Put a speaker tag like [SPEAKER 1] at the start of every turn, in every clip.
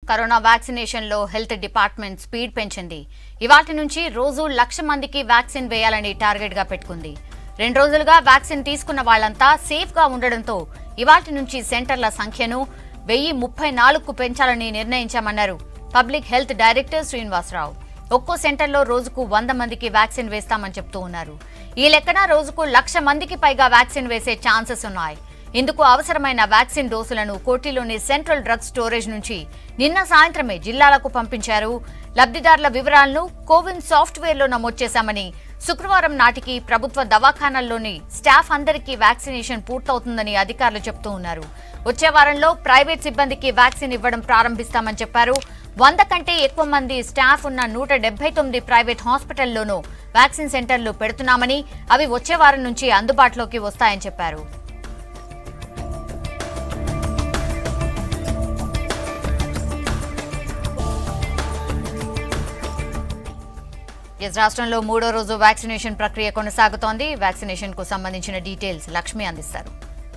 [SPEAKER 1] Corona vaccination లో health department speed పెంచింది ఇవాటి నుంచి రోజు లక్ష మందికి వ్యాక్సిన్ వేయాలని టార్గెట్ గా పెట్టుకుంది రెండు రోజులుగా వ్యాక్సిన్ తీసుకున్న వాళ్లంతా సేఫ్ గా ఉండడంతో ఇవాటి నుంచి సెంటర్ల సంఖ్యను వెయ్యి ముప్పై నాలుగుకు పెంచాలని నిర్ణయించామన్నారు పబ్లిక్ హెల్త్ డైరెక్టర్ శ్రీనివాసరావు ఒక్కో సెంటర్లో రోజుకు వంద మందికి వ్యాక్సిన్ వేస్తామని చెప్తూ ఉన్నారు ఈ లెక్కన రోజుకు లక్ష మందికి పైగా వ్యాక్సిన్ వేసే ఛాన్సెస్ ఉన్నాయి ఇందుకు అవసరమైన వ్యాక్సిన్ డోసులను కోటిలోని సెంట్రల్ డ్రగ్ స్టోరేజ్ నుంచి నిన్న సాయంత్రమే జిల్లాలకు పంపించారు లబ్ధిదారుల వివరాలను కోవిన్ సాఫ్ట్వేర్లో నమోదు చేశామని శుక్రవారం నాటికి ప్రభుత్వ దవాఖానాల్లోని స్టాఫ్ అందరికీ వ్యాక్సినేషన్ పూర్తవుతుందని అధికారులు చెబుతూ ఉన్నారు వచ్చే వారంలో ప్రైవేట్ సిబ్బందికి వ్యాక్సిన్ ఇవ్వడం ప్రారంభిస్తామని చెప్పారు వంద కంటే ఎక్కువ మంది స్టాఫ్ ఉన్న నూట డెబ్బై తొమ్మిది ప్రైవేట్ హాస్పిటల్లోనూ వ్యాక్సిన్ సెంటర్లు పెడుతున్నామని అవి వచ్చే వారం నుంచి అందుబాటులోకి వస్తాయని చెప్పారు ఎస్ రాష్ట్రంలో మూడో రోజు వ్యాక్సినేషన్ ప్రక్రియ కొనసాగుతోంది వ్యాక్సినేషన్ కు సంబంధించిన డీటెయిల్స్ లక్ష్మి అందిస్తారు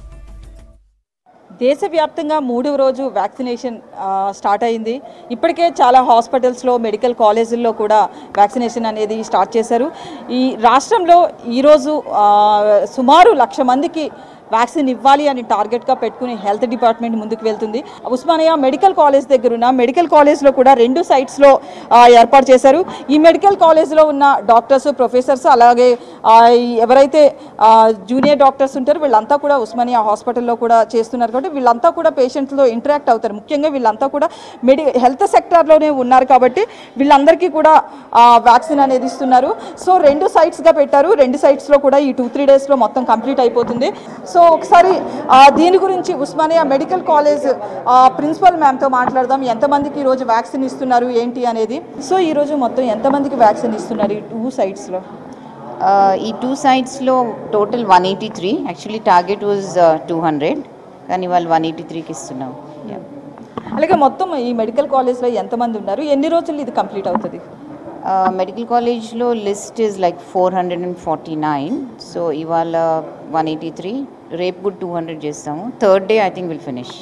[SPEAKER 2] దేశవ్యాప్తంగా మూడవ రోజు వ్యాక్సినేషన్ ఆ, స్టార్ట్ అయింది ఇప్పటికే చాలా హాస్పిటల్స్లో మెడికల్ కాలేజీల్లో కూడా వ్యాక్సినేషన్ అనేది స్టార్ట్ చేశారు ఈ రాష్ట్రంలో ఈరోజు ఆ, సుమారు లక్ష మందికి వ్యాక్సిన్ ఇవ్వాలి అని టార్గెట్గా పెట్టుకుని హెల్త్ డిపార్ట్మెంట్ ముందుకు వెళ్తుంది ఉస్మానియా మెడికల్ కాలేజ్ దగ్గర ఉన్న మెడికల్ కాలేజ్లో కూడా రెండు సైట్స్లో ఆ, ఏర్పాటు చేశారు ఈ మెడికల్ కాలేజ్లో ఉన్న డాక్టర్స్ ప్రొఫెసర్స్ అలాగే ఆ, ఈ ఎవరైతే ఆ, జూనియర్ డాక్టర్స్ ఉంటారో వీళ్ళంతా కూడా ఉస్మానియా హాస్పిటల్లో కూడా చేస్తున్నారు కాబట్టి వీళ్ళంతా కూడా పేషెంట్లతో ఇంటరాక్ట్ అవుతారు ముఖ్యంగా వీళ్ళంతా కూడా మెడి హెల్త్ సెక్టార్లోనే ఉన్నారు కాబట్టి వీళ్ళందరికీ కూడా వ్యాక్సిన్ అనేది ఇస్తున్నారు సో రెండు సైట్స్గా పెట్టారు రెండు సైట్స్లో కూడా ఈ టూ త్రీ డేస్లో మొత్తం కంప్లీట్ అయిపోతుంది సో ఒకసారి ఆ, దీని గురించి ఉస్మానియా మెడికల్ కాలేజ్ ఆ, ప్రిన్సిపల్ మ్యామ్తో మాట్లాడదాం ఎంతమందికి ఈరోజు వ్యాక్సిన్ ఇస్తున్నారు ఏంటి అనేది సో ఈరోజు మొత్తం ఎంతమందికి వ్యాక్సిన్ ఇస్తున్నారు ఈ టూ సైట్స్లో
[SPEAKER 3] Uh, ఈ టూ సైడ్స్లో total one eighty three actually target was two hundred కానీ వాళ్ళు వన్ ఎయిటీ త్రీకి ఇస్తున్నాం Yeah.
[SPEAKER 2] అలాగే మొత్తం ఈ మెడికల్ కాలేజ్లో ఎంతమంది ఉన్నారు ఎన్ని రోజులు ఇది కంప్లీట్ అవుతుంది
[SPEAKER 3] Uh, మెడికల్ కాలేజ్లో list is like four hundred and forty nine so ఇవాళ వన్ ఎయిటీ త్రీ రేపు కూడా టూ హండ్రెడ్ చేస్తాము third day I think will finish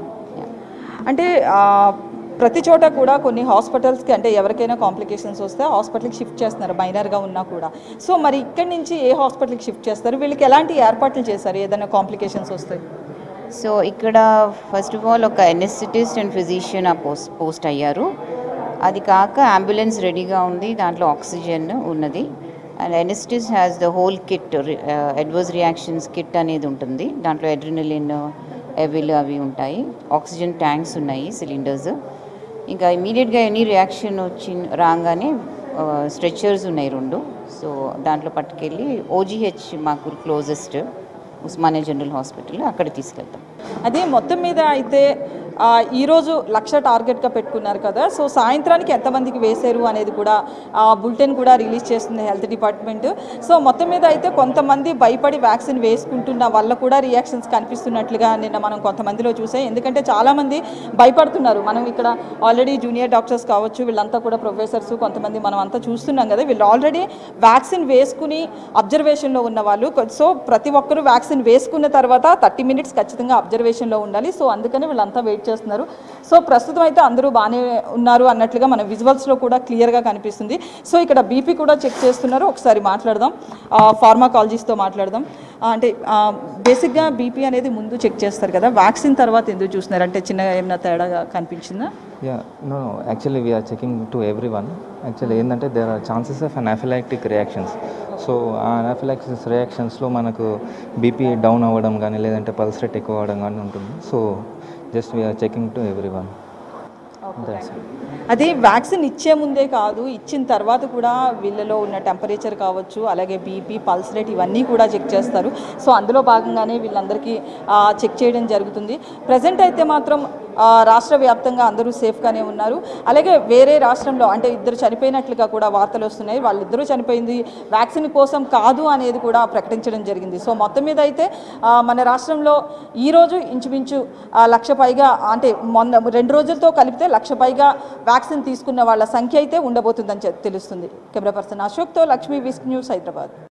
[SPEAKER 2] అంటే ఆ, ప్రతి చోట కూడా కొన్ని హాస్పిటల్స్కి అంటే ఎవరికైనా కాంప్లికేషన్స్ వస్తే హాస్పిటల్కి షిఫ్ట్ చేస్తున్నారు మైనర్గా ఉన్నా కూడా సో మరి ఇక్కడి నుంచి ఏ హాస్పిటల్కి షిఫ్ట్ చేస్తారు వీళ్ళకి ఎలాంటి ఏర్పాట్లు చేస్తారు ఏదైనా కాంప్లికేషన్స్ వస్తాయి
[SPEAKER 3] సో ఇక్కడ ఫస్ట్ ఆఫ్ ఆల్ ఒక ఎనెస్థెటిస్ట్ అండ్ ఫిజిషియన్ ఆ పోస్ట్ పోస్ట్ అయ్యారు అది కాక అంబులెన్స్ రెడీగా ఉంది దాంట్లో ఆక్సిజన్ ఉన్నది and anaesthetist has the whole kit adverse reactions kit అనేది ఉంటుంది దాంట్లో ఎడ్రినలిన్ ఎవిల్ అవి ఉంటాయి ఆక్సిజన్ ట్యాంక్స్ ఉన్నాయి సిలిండర్స్ ఇంకా ఇమీడియట్గా ఎనీ రియాక్షన్ వచ్చి రాగానే స్ట్రెచర్స్ ఉన్నాయి రెండు సో దాంట్లో పట్టుకెళ్ళి ఓజీహెచ్ మాకు క్లోజెస్ట్ ఉస్మానియా జనరల్ హాస్పిటల్ అక్కడ తీసుకెళ్తాం
[SPEAKER 2] అది మొత్తం మీద అయితే ఆ, ఈరోజు లక్ష టార్గెట్గా పెట్టుకున్నారు కదా సో సాయంత్రానికి ఎంతమందికి వేశారు అనేది కూడా ఆ బులెటిన్ కూడా రిలీజ్ చేస్తుంది హెల్త్ డిపార్ట్మెంట్ సో మొత్తం మీద అయితే కొంతమంది భయపడి వ్యాక్సిన్ వేసుకుంటున్న వల్ల కూడా రియాక్షన్స్ కనిపిస్తున్నట్లుగా నిన్న మనం కొంతమందిలో చూసాం ఎందుకంటే చాలామంది భయపడుతున్నారు మనం ఇక్కడ ఆల్రెడీ జూనియర్ డాక్టర్స్ కావచ్చు వీళ్ళంతా కూడా ప్రొఫెసర్స్ కొంతమంది మనం అంతా చూస్తున్నాం కదా వీళ్ళు ఆల్రెడీ వ్యాక్సిన్ వేసుకుని అబ్జర్వేషన్లో ఉన్న వాళ్ళు కొ- సో ప్రతి ఒక్కరూ వ్యాక్సిన్ వేసుకున్న తర్వాత థర్టీ మినిట్స్ ఖచ్చితంగా అబ్జర్వేషన్లో ఉండాలి సో అందుకని వీళ్ళంతా వెయిట్ చేస్తున్నారు సో ప్రస్తుతం అయితే అందరూ బాగానే ఉన్నారు అన్నట్లుగా మన విజువల్స్లో కూడా క్లియర్గా కనిపిస్తుంది సో ఇక్కడ బీపీ కూడా చెక్ చేస్తున్నారు ఒకసారి మాట్లాడదాం ఫార్మాకాలజిస్ట్తో మాట్లాడదాం ఆ, అంటే బేసిక్గా బీపీ అనేది ముందు చెక్ చేస్తారు కదా వ్యాక్సిన్ తర్వాత ఎందుకు చూస్తున్నారు అంటే చిన్నగా ఏమైనా తేడాగా కనిపించిందా
[SPEAKER 4] yeah no actually we are checking to every one actually ఏంటంటే there are chances of anaphylactic reactions so uh anaphylaxis రియాక్షన్స్లో మనకు బీపీ డౌన్ అవ్వడం కానీ లేదంటే పల్స్ రేట్ ఎక్కువ అవ్వడం కానీ ఉంటుంది so just we are checking to every one
[SPEAKER 2] అది వ్యాక్సిన్ ఇచ్చే ముందే కాదు ఇచ్చిన తర్వాత కూడా వీళ్ళలో ఉన్న టెంపరేచర్ కావచ్చు అలాగే బీపీ పల్స్ రేట్ ఇవన్నీ కూడా చెక్ చేస్తారు సో అందులో భాగంగానే వీళ్ళందరికీ ఆ, చెక్ చేయడం జరుగుతుంది ప్రజెంట్ అయితే మాత్రం ఆ, రాష్ట్ర వ్యాప్తంగా అందరూ సేఫ్గానే ఉన్నారు అలాగే వేరే రాష్ట్రంలో అంటే ఇద్దరు చనిపోయినట్లుగా కూడా వార్తలు వస్తున్నాయి వాళ్ళిద్దరూ చనిపోయింది వ్యాక్సిన్ కోసం కాదు అనేది కూడా ప్రకటించడం జరిగింది సో మొత్తం మీద అయితే ఆ, మన రాష్ట్రంలో ఈరోజు ఇంచుమించు ఆ, లక్ష పైగా అంటే మొన్న రెండు రోజులతో కలిపితే లక్ష పైగా వ్యాక్సిన్ తీసుకున్న వాళ్ళ సంఖ్య అయితే ఉండబోతుందని చె- తెలుస్తుంది కెమెరా పర్సన్ అశోక్తో లక్ష్మీ విస్క్ న్యూస్ హైదరాబాద్